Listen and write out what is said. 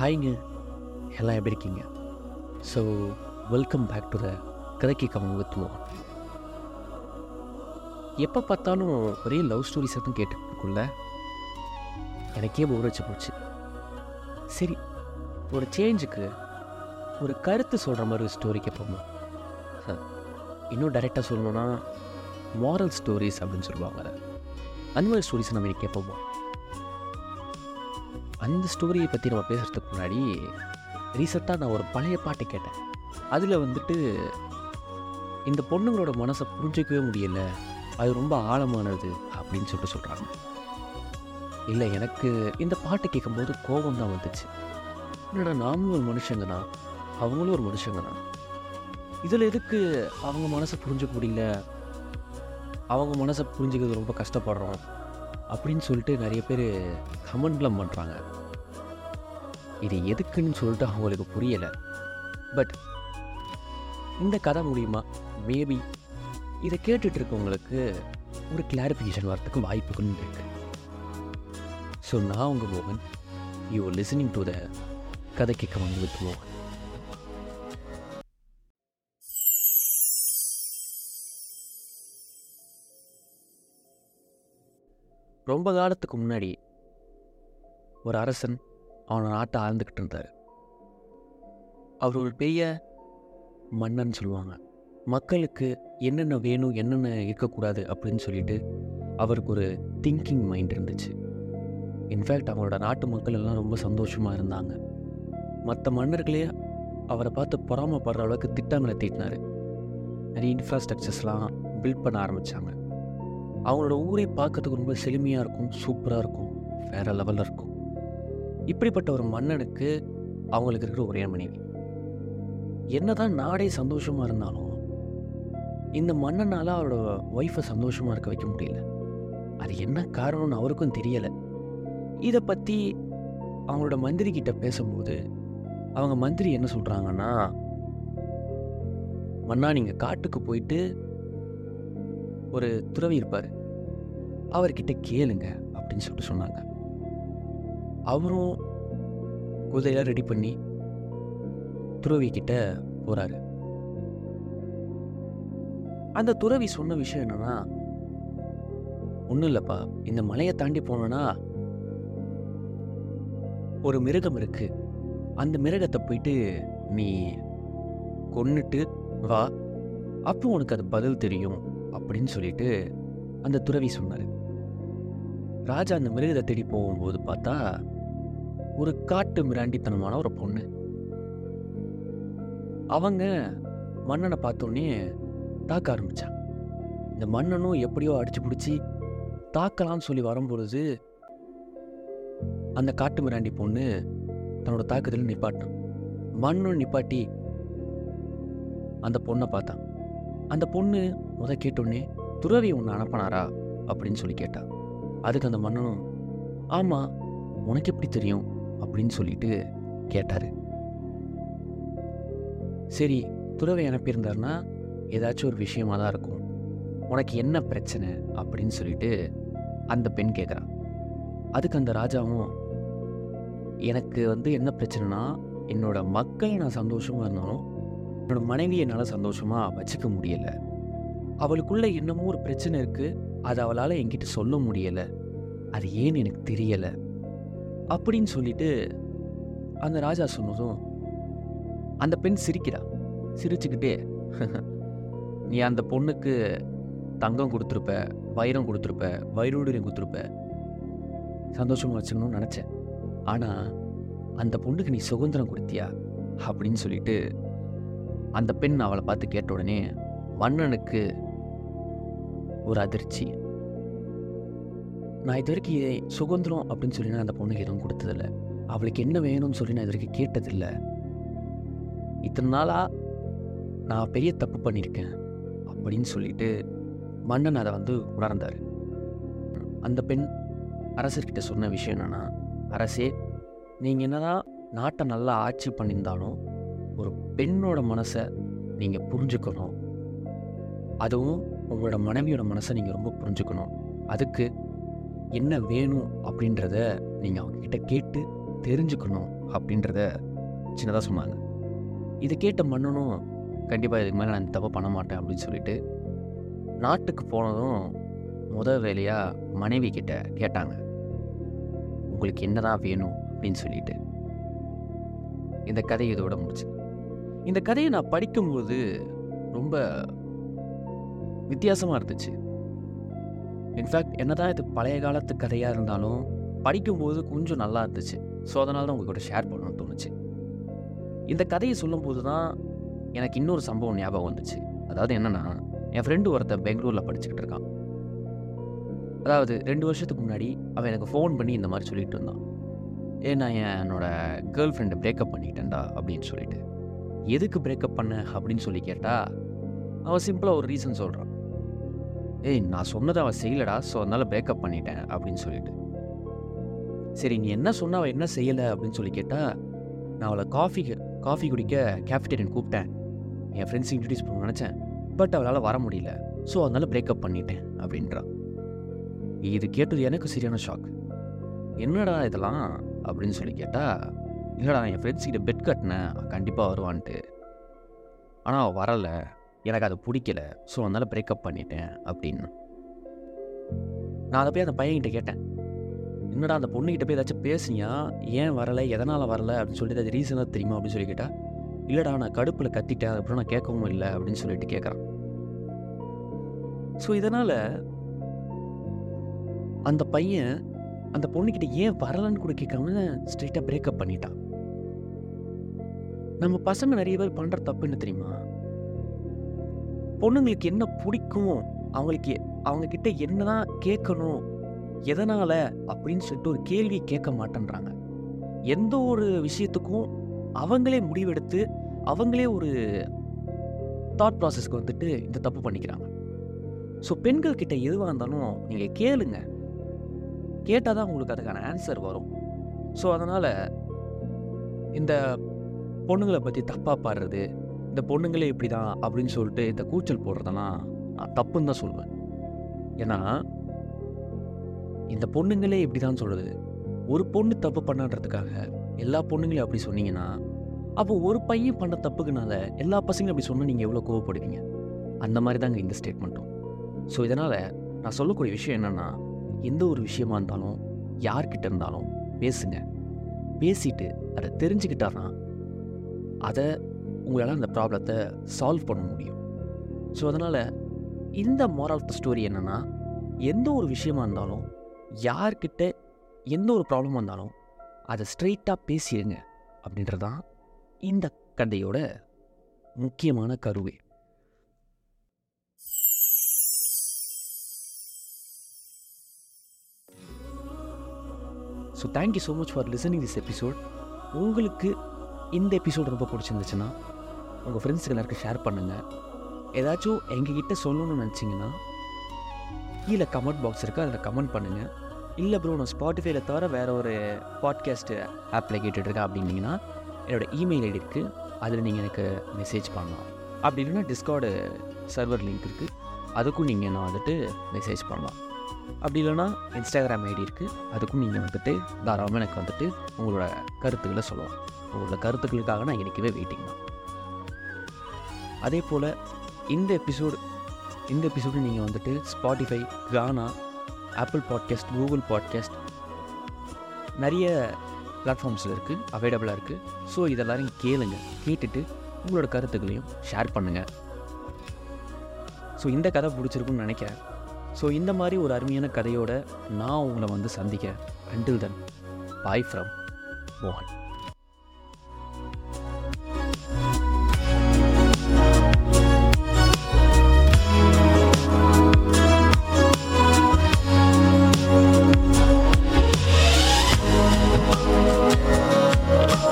ஹாய்ங்க எல்லாம் எப்படி இருக்கீங்க so welcome back to the கதைக்கு கமன் வித் மோகன் எப்போ பார்த்தாலும் ஒரே லவ் ஸ்டோரிஸ் எதுவும் கேட்டுக்குள்ள எனக்கே போர் வச்சு போச்சு சரி ஒரு சேஞ்சுக்கு ஒரு கருத்து சொல்கிற மாதிரி ஒரு ஸ்டோரி கேட்போமா ஹ, இன்னும் டைரெக்டாக சொல்லணும்னா மாரல் ஸ்டோரிஸ் அப்படின்னு சொல்லுவாங்க அதை. அந்த மாதிரி ஸ்டோரிஸ் நம்ம இன்னைக்கு கேட்போமா அந்த ஸ்டோரியை பற்றி நம்ம பேசுகிறதுக்கு முன்னாடி ரீசெண்டாக நான் ஒரு பழைய பாட்டு கேட்டேன் அதில் வந்துட்டு இந்த பொண்ணுங்களோட மனசை புரிஞ்சிக்கவே முடியல அது ரொம்ப ஆழமானது அப்படின்னு சொல்லிட்டு சொல்கிறாங்க இல்லை எனக்கு இந்த பாட்டு கேட்கும்போது கோபம் தான் வந்துச்சு என்னடா நாமளும் ஒரு மனுஷங்க தான் அவங்களும் ஒரு மனுஷங்க தான் இதில் எதுக்கு அவங்க மனசை புரிஞ்சுக்க முடியல அவங்க மனசை புரிஞ்சுக்கிறது ரொம்ப கஷ்டப்படுறோம் அப்படின்னு சொல்லிட்டு நிறைய பேர் கமெண்ட்லாம் பண்ணுறாங்க இது எதுக்குன்னு சொல்லிட்டு அவங்களுக்கு புரியலை பட் இந்த கதை மூலிமா மேபி இதை கேட்டுட்டு இருக்கவங்களுக்கு ஒரு கிளாரிஃபிகேஷன் வரத்துக்கு வாய்ப்புகள் இருக்கு ஸோ நான் உங்கள் மோகன் யூ லிசனிங் டு த கதை கேட்க வந்து வித் மோகன் ரொம்ப காலத்துக்கு முன்னாடி ஒரு அரசன் அவன் நாட்டை ஆழ்ந்துக்கிட்டு இருந்தார் அவர் ஒரு பெரிய மன்னன் சொல்லுவாங்க மக்களுக்கு என்னென்ன வேணும் என்னென்ன இருக்கக்கூடாது அப்படின்னு சொல்லிட்டு அவருக்கு ஒரு திங்கிங் மைண்ட் இருந்துச்சு இன்ஃபேக்ட் அவங்களோட நாட்டு மக்கள் எல்லாம் ரொம்ப சந்தோஷமாக இருந்தாங்க மற்ற மன்னர்களே அவரை பார்த்து பொறாமப்படுற அளவுக்கு திட்டங்களை தீட்டினார் நிறைய இன்ஃப்ராஸ்ட்ரக்சர்ஸ்லாம் பில்ட் பண்ண ஆரம்பித்தாங்க அவங்களோட ஊரே பார்க்கறதுக்கு ரொம்ப செழுமையாக இருக்கும் சூப்பராக இருக்கும் வேறு லெவலில் இருக்கும் இப்படிப்பட்ட ஒரு மன்னனுக்கு அவங்களுக்கு இருக்கிற ஒரே மனைவி என்னதான் நாடே சந்தோஷமாக இருந்தாலும் இந்த மன்னனால் அவரோட ஒய்ஃபை சந்தோஷமாக இருக்க வைக்க முடியல அது என்ன காரணம்னு அவருக்கும் தெரியலை இதை பற்றி அவங்களோட மந்திரி கிட்ட பேசும்போது அவங்க மந்திரி என்ன சொல்கிறாங்கன்னா மன்னா நீங்கள் காட்டுக்கு போயிட்டு ஒரு துறவி இருப்பார் அவர்கிட்ட கேளுங்க அப்படின்னு சொல்லிட்டு சொன்னாங்க அவரும் குதிரையெல்லாம் ரெடி பண்ணி துறவி கிட்ட போறாரு அந்த துறவி சொன்ன விஷயம் என்னன்னா ஒன்றும் இல்லைப்பா இந்த மலையை தாண்டி போனோன்னா ஒரு மிருகம் இருக்கு அந்த மிருகத்தை போயிட்டு நீ கொன்னுட்டு வா அப்போ உனக்கு அது பதில் தெரியும் அப்படின்னு சொல்லிட்டு அந்த துறவி சொன்னார் ராஜா அந்த மிருகத்தை தேடி போகும்போது பார்த்தா ஒரு காட்டு மிராண்டித்தனமான ஒரு பொண்ணு அவங்க மன்னனை பார்த்தோன்னே தாக்க ஆரம்பிச்சாங்க இந்த மன்னனும் எப்படியோ அடிச்சு பிடிச்சி தாக்கலாம்னு சொல்லி வரும்பொழுது அந்த காட்டு மிராண்டி பொண்ணு தன்னோட தாக்குதல் நிப்பாட்டான் மன்னனும் நிப்பாட்டி அந்த பொண்ணை பார்த்தான் அந்த பொண்ணு முத கேட்டோடனே துறவி உன்னை அனுப்பினாரா அப்படின்னு சொல்லி கேட்டா அதுக்கு அந்த மன்னனும் ஆமாம் உனக்கு எப்படி தெரியும் அப்படின்னு சொல்லிட்டு கேட்டார் சரி துறவை அனுப்பியிருந்தாருன்னா ஏதாச்சும் ஒரு விஷயமா தான் இருக்கும் உனக்கு என்ன பிரச்சனை அப்படின்னு சொல்லிட்டு அந்த பெண் கேட்குறான் அதுக்கு அந்த ராஜாவும் எனக்கு வந்து என்ன பிரச்சனைனா என்னோட மக்கள் நான் சந்தோஷமாக இருந்தாலும் என்னோட மனைவியை என்னால் சந்தோஷமாக வச்சுக்க முடியலை அவளுக்குள்ள என்னமோ ஒரு பிரச்சனை இருக்குது அது அவளால் என்கிட்ட சொல்ல முடியலை அது ஏன்னு எனக்கு தெரியலை அப்படின்னு சொல்லிட்டு அந்த ராஜா சொன்னதும் அந்த பெண் சிரிக்கிறா சிரிச்சுக்கிட்டே நீ அந்த பொண்ணுக்கு தங்கம் கொடுத்துருப்ப வைரம் கொடுத்துருப்ப வைரூடுரியம் கொடுத்துருப்ப சந்தோஷமாக வச்சுக்கணும்னு நினச்சேன் ஆனால் அந்த பொண்ணுக்கு நீ சுதந்திரம் கொடுத்தியா அப்படின்னு சொல்லிட்டு அந்த பெண் அவளை பார்த்து கேட்ட உடனே மன்னனுக்கு ஒரு அதிர்ச்சி நான் இது வரைக்கும் இதை சுதந்திரம் அப்படின்னு சொல்லி நான் அந்த பொண்ணுக்கு எதுவும் கொடுத்ததில்ல அவளுக்கு என்ன வேணும்னு சொல்லி நான் இது வரைக்கும் கேட்டதில்ல இத்தனை நாளாக நான் பெரிய தப்பு பண்ணியிருக்கேன் அப்படின்னு சொல்லிட்டு மன்னன் அதை வந்து உணர்ந்தார் அந்த பெண் அரசர்கிட்ட சொன்ன விஷயம் என்னன்னா அரசே நீங்கள் என்னதான் நாட்டை நல்லா ஆட்சி பண்ணியிருந்தாலும் ஒரு பெண்ணோட மனசை நீங்கள் புரிஞ்சுக்கணும் அதுவும் உங்களோட மனைவியோட மனசை நீங்கள் ரொம்ப புரிஞ்சுக்கணும் அதுக்கு என்ன வேணும் அப்படின்றத நீங்கள் அவங்கக்கிட்ட கேட்டு தெரிஞ்சுக்கணும் அப்படின்றத சின்னதாக சொன்னாங்க இதை கேட்ட மன்னனும் கண்டிப்பாக இதுக்கு மேலே நான் இந்த தப்பை பண்ண மாட்டேன் அப்படின்னு சொல்லிட்டு நாட்டுக்கு போனதும் முத வேலையாக மனைவி கிட்ட கேட்டாங்க உங்களுக்கு என்னதான் வேணும் அப்படின்னு சொல்லிட்டு இந்த கதை இதோட முடிச்சு இந்த கதையை நான் படிக்கும்போது ரொம்ப வித்தியாசமாக இருந்துச்சு இன்ஃபேக்ட் என்னதான் இது பழைய காலத்து கதையாக இருந்தாலும் படிக்கும்போது கொஞ்சம் நல்லா இருந்துச்சு ஸோ அதனால தான் உங்கள் கூட ஷேர் பண்ணணும்னு தோணுச்சு இந்த கதையை சொல்லும்போது தான் எனக்கு இன்னொரு சம்பவம் ஞாபகம் வந்துச்சு அதாவது என்னென்னா என் ஃப்ரெண்டு ஒருத்தன் பெங்களூரில் படிச்சுக்கிட்டு இருக்கான் அதாவது ரெண்டு வருஷத்துக்கு முன்னாடி அவன் எனக்கு ஃபோன் பண்ணி இந்த மாதிரி சொல்லிட்டு இருந்தான் ஏ நான் என்னோட கேர்ள் ஃப்ரெண்டை பிரேக்கப் பண்ணிட்டேன்டா அப்படின்னு சொல்லிட்டு எதுக்கு பிரேக்கப் பண்ண அப்படின்னு சொல்லி கேட்டால் அவன் சிம்பிளாக ஒரு ரீசன் சொல்கிறான் ஏய் நான் சொன்னதை அவன் செய்யலடா ஸோ அதனால் பிரேக்கப் பண்ணிட்டேன் அப்படின்னு சொல்லிட்டு சரி நீ என்ன சொன்ன அவள் என்ன செய்யலை அப்படின்னு சொல்லி கேட்டால் நான் அவளை காஃபி காஃபி குடிக்க கேஃபிடேரியன் கூப்பிட்டேன் என் ஃப்ரெண்ட்ஸ் இன்ட்ரடியூஸ் பண்ண நினச்சேன் பட் அவளால் வர முடியல ஸோ அதனால் பிரேக்கப் பண்ணிட்டேன் அப்படின்றான் இது கேட்டது எனக்கு சரியான ஷாக் என்னடா இதெல்லாம் அப்படின்னு சொல்லி கேட்டால் இல்லைடா என் ஃப்ரெண்ட்ஸ் கிட்ட பெட் கட்டினேன் கண்டிப்பாக வருவான்ட்டு ஆனால் அவள் வரலை எனக்கு அது பிடிக்கல ஸோ அதனால் பிரேக்கப் பண்ணிட்டேன் அப்படின்னு நான் அதை போய் அந்த பையன்கிட்ட கேட்டேன் என்னடா அந்த பொண்ணுகிட்ட போய் ஏதாச்சும் பேசுனியா ஏன் வரலை எதனால் வரலை அப்படின்னு சொல்லிட்டு அது ரீசனாக தெரியுமா அப்படின்னு சொல்லி கேட்டால் இல்லைடா நான் கடுப்பில் கத்திட்டேன் அப்புறம் நான் கேட்கவும் இல்லை அப்படின்னு சொல்லிட்டு கேட்குறான் ஸோ இதனால் அந்த பையன் அந்த பொண்ணுக்கிட்ட ஏன் வரலன்னு கூட கேட்காம ஸ்ட்ரெயிட்டாக பிரேக்கப் பண்ணிட்டான் நம்ம பசங்க நிறைய பேர் பண்ணுற தப்பு என்ன தெரியுமா பொண்ணுங்களுக்கு என்ன பிடிக்கும் அவங்களுக்கு அவங்க கிட்ட என்னதான் கேட்கணும் எதனால அப்படின்னு சொல்லிட்டு ஒரு கேள்வி கேட்க மாட்டேன்றாங்க எந்த ஒரு விஷயத்துக்கும் அவங்களே முடிவெடுத்து அவங்களே ஒரு தாட் ப்ராசஸ்க்கு வந்துட்டு இந்த தப்பு பண்ணிக்கிறாங்க ஸோ பெண்கள் கிட்ட எதுவாக இருந்தாலும் நீங்கள் கேளுங்க கேட்டால் தான் உங்களுக்கு அதுக்கான ஆன்சர் வரும் ஸோ அதனால் இந்த பொண்ணுங்களை பற்றி தப்பாக பாடுறது இந்த பொண்ணுங்களே இப்படி தான் அப்படின்னு சொல்லிட்டு இந்த கூச்சல் போடுறதெல்லாம் நான் தப்புன்னு தான் சொல்லுவேன் ஏன்னா இந்த பொண்ணுங்களே இப்படி தான் சொல்கிறது ஒரு பொண்ணு தப்பு பண்ணன்றதுக்காக எல்லா பொண்ணுங்களையும் அப்படி சொன்னீங்கன்னா அப்போ ஒரு பையன் பண்ண தப்புக்குனால எல்லா பசங்களும் அப்படி சொன்னால் நீங்கள் எவ்வளோ கோவப்படுவீங்க அந்த மாதிரி தாங்க இந்த ஸ்டேட்மெண்ட்டும் ஸோ இதனால் நான் சொல்லக்கூடிய விஷயம் என்னென்னா எந்த ஒரு விஷயமா இருந்தாலும் யார்கிட்ட இருந்தாலும் பேசுங்க பேசிட்டு அதை தெரிஞ்சுக்கிட்டாருன்னா அதை உங்களால் அந்த ப்ராப்ளத்தை சால்வ் பண்ண முடியும் ஸோ அதனால் இந்த மாரல் ஆஃப் த ஸ்டோரி என்னென்னா எந்த ஒரு விஷயமா இருந்தாலும் யார்கிட்ட எந்த ஒரு ப்ராப்ளமாக இருந்தாலும் அதை ஸ்ட்ரெயிட்டாக பேசிடுங்க அப்படின்றது தான் இந்த கதையோட முக்கியமான கருவே so thank you so much for listening this episode உங்களுக்கு இந்த எபிசோட் ரொம்ப பிடிச்சிருந்துச்சுன்னா உங்கள் ஃப்ரெண்ட்ஸுக்கு எல்லாருக்கும் ஷேர் பண்ணுங்கள் ஏதாச்சும் எங்ககிட்ட சொல்லணும்னு நினச்சிங்கன்னா கீழே கமெண்ட் பாக்ஸ் இருக்குது அதில் கமெண்ட் பண்ணுங்கள் இல்லை ப்ரோ நான் ஸ்பாட்டிஃபைல தவிர வேறு ஒரு பாட்காஸ்ட்டு ஆப்பில் கேட்டுட்ருக்கேன் அப்படின்னீங்கன்னா என்னோடய இமெயில் ஐடி இருக்குது அதில் நீங்கள் எனக்கு மெசேஜ் பண்ணலாம் அப்படி இல்லைன்னா டிஸ்கார்டு சர்வர் லிங்க் இருக்குது அதுக்கும் நீங்கள் நான் வந்துட்டு மெசேஜ் பண்ணலாம் அப்படி இல்லைன்னா இன்ஸ்டாகிராம் ஐடி இருக்குது அதுக்கும் நீங்கள் வந்துட்டு தாராளமாக எனக்கு வந்துட்டு உங்களோட கருத்துக்களை சொல்லலாம் உங்களோட கருத்துக்களுக்காக நான் இன்றைக்கவே வெயிட்டிங் தான் அதே போல் இந்த எபிசோடு இந்த எபிசோடு நீங்கள் வந்துட்டு Spotify Gaana Apple podcast Google podcast நிறைய பிளாட்ஃபார்ம்ஸில் இருக்குது அவைலபிளாக இருக்குது ஸோ இதெல்லாரையும் கேளுங்க கேட்டுட்டு உங்களோட கருத்துக்களையும் ஷேர் பண்ணுங்கள் ஸோ இந்த கதை பிடிச்சிருக்குன்னு நினைக்கிறேன் ஸோ இந்த மாதிரி ஒரு அருமையான கதையோட நான் உங்களை வந்து சந்திக்கிறேன் அண்டில் தென் பாய் ஃப்ரம் மோகன்